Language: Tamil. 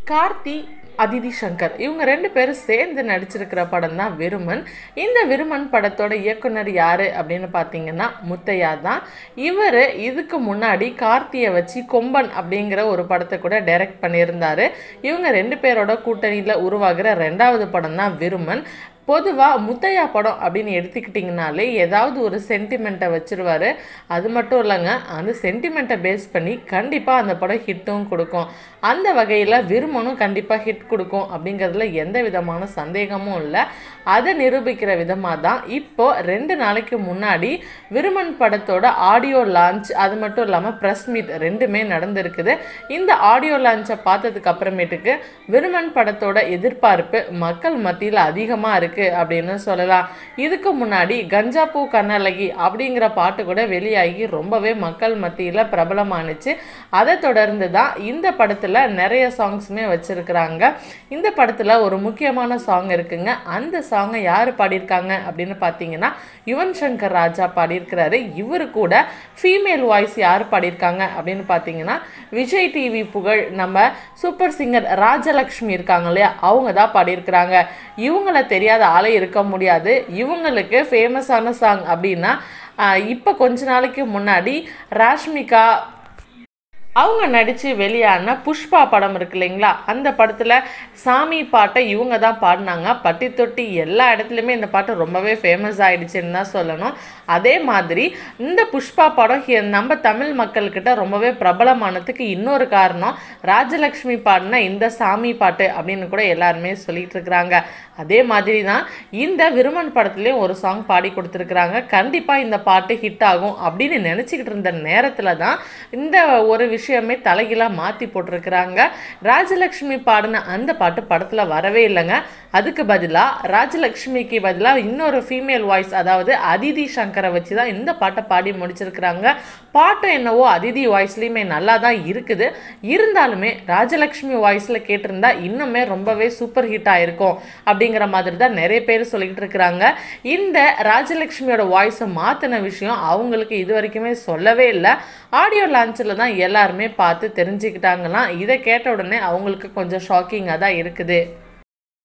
கார்த்தி அதிதி சங்கர் இவங்க ரெண்டு பேரும் சேர்ந்து நடிச்சிருக்கிற படம் தான் விருமன் இந்த விருமன் படத்தோட இயக்குனர் யாரு அப்படின்னு பார்த்தீங்கன்னா முத்தையா தான் இவர் இதுக்கு முன்னாடி கார்த்தியை வச்சு கொம்பன் அப்படிங்கிற ஒரு படத்தை கூட டைரக்ட் பண்ணியிருந்தாரு இவங்க ரெண்டு பேரோட கூட்டணியில் உருவாகிற ரெண்டாவது படம் தான் விருமன் பொதுவாக முத்தையா படம் அப்படின்னு எடுத்துக்கிட்டிங்கனாலே ஏதாவது ஒரு சென்டிமெண்ட்டை வச்சிருவாரு அது மட்டும் இல்லைங்க அந்த சென்டிமெண்ட்டை பேஸ் பண்ணி கண்டிப்பாக அந்த படம் ஹிட்டும் கொடுக்கும் அந்த வகையில் விருமனும் கண்டிப்பாக ஹிட் கொடுக்கும் அப்படிங்கிறதுல எந்த விதமான சந்தேகமும் இல்லை அதை நிரூபிக்கிற விதமாக தான் இப்போ ரெண்டு நாளைக்கு முன்னாடி விருமன் படத்தோட ஆடியோ லான்ச் அது மட்டும் இல்லாமல் ப்ரெஸ் மீட் ரெண்டுமே நடந்திருக்குது இந்த ஆடியோ லான்ச்சை பார்த்ததுக்கு அப்புறமேட்டுக்கு விருமன் படத்தோட எதிர்பார்ப்பு மக்கள் மத்தியில் அதிகமாக இருக்குது அப்படின்னு சொல்லலாம் இதுக்கு முன்னாடி கஞ்சாப்பூ கண்ணழகி அப்படிங்கிற பாட்டு கூட வெளியாகி ரொம்பவே மக்கள் மத்தியில் பிரபலமானுச்சு அதை தொடர்ந்து தான் இந்த படத்தில் நிறைய சாங்ஸுமே வச்சுருக்குறாங்க இந்த படத்தில் ஒரு முக்கியமான சாங் இருக்குங்க அந்த சாங்கை யார் பாடியிருக்காங்க அப்படின்னு பார்த்தீங்கன்னா யுவன் சங்கர் ராஜா பாடியிருக்கிறாரு இவர் கூட ஃபீமேல் வாய்ஸ் யார் பாடியிருக்காங்க அப்படின்னு பார்த்தீங்கன்னா விஜய் டிவி புகழ் நம்ம சூப்பர் சிங்கர் ராஜலக்ஷ்மி இருக்காங்க இல்லையா அவங்க தான் பாடியிருக்கிறாங்க இவங்கள தெரியாத ஆளே இருக்க முடியாது இவங்களுக்கு ஃபேமஸான சாங் அப்படின்னா இப்போ கொஞ்ச நாளைக்கு முன்னாடி ராஷ்மிகா அவங்க நடித்து வெளியான புஷ்பா படம் இருக்கு இல்லைங்களா அந்த படத்தில் சாமி பாட்டை இவங்க தான் பாடினாங்க பட்டி தொட்டி எல்லா இடத்துலையுமே இந்த பாட்டு ரொம்பவே ஃபேமஸ் ஆயிடுச்சுன்னு தான் சொல்லணும் அதே மாதிரி இந்த புஷ்பா படம் ஹி- நம்ம தமிழ் மக்கள்கிட்ட ரொம்பவே பிரபலமானதுக்கு இன்னொரு காரணம் ராஜலக்ஷ்மி பாடின இந்த சாமி பாட்டு அப்படின்னு கூட எல்லாருமே சொல்லிட்டு இருக்கிறாங்க அதே மாதிரி தான் இந்த விருமன் படத்துலேயும் ஒரு சாங் பாடி கொடுத்துருக்குறாங்க கண்டிப்பாக இந்த பாட்டு ஹிட் ஆகும் அப்படின்னு நினச்சிக்கிட்டு இருந்த நேரத்தில் தான் இந்த ஒரு விஷயமே தலைகீழாக மாற்றி போட்டிருக்கிறாங்க ராஜலக்ஷ்மி பாடின அந்த பாட்டு படத்தில் வரவே இல்லைங்க அதுக்கு பதிலாக ராஜலக்ஷ்மிக்கு பதிலாக இன்னொரு ஃபீமேல் வாய்ஸ் அதாவது அதிதி சங்கரை வச்சு தான் இந்த பாட்டை பாடி முடிச்சிருக்கிறாங்க பாட்டு என்னவோ அதிதி வாய்ஸ்லேயுமே நல்லா தான் இருக்குது இருந்தாலுமே ராஜலக்ஷ்மி வாய்ஸில் கேட்டிருந்தா இன்னுமே ரொம்பவே சூப்பர் ஹிட் ஆயிருக்கும் அப்படிங்கிற மாதிரி தான் நிறைய பேர் சொல்லிக்கிட்டு இருக்கிறாங்க இந்த ராஜலக்ஷ்மியோட வாய்ஸை மாற்றின விஷயம் அவங்களுக்கு இது வரைக்குமே சொல்லவே இல்லை ஆடியோ லான்ச்சில் தான் எல்லாருமே பார்த்து தெரிஞ்சுக்கிட்டாங்களாம் இதை கேட்ட உடனே அவங்களுக்கு கொஞ்சம் ஷாக்கிங்காக தான் இருக்குது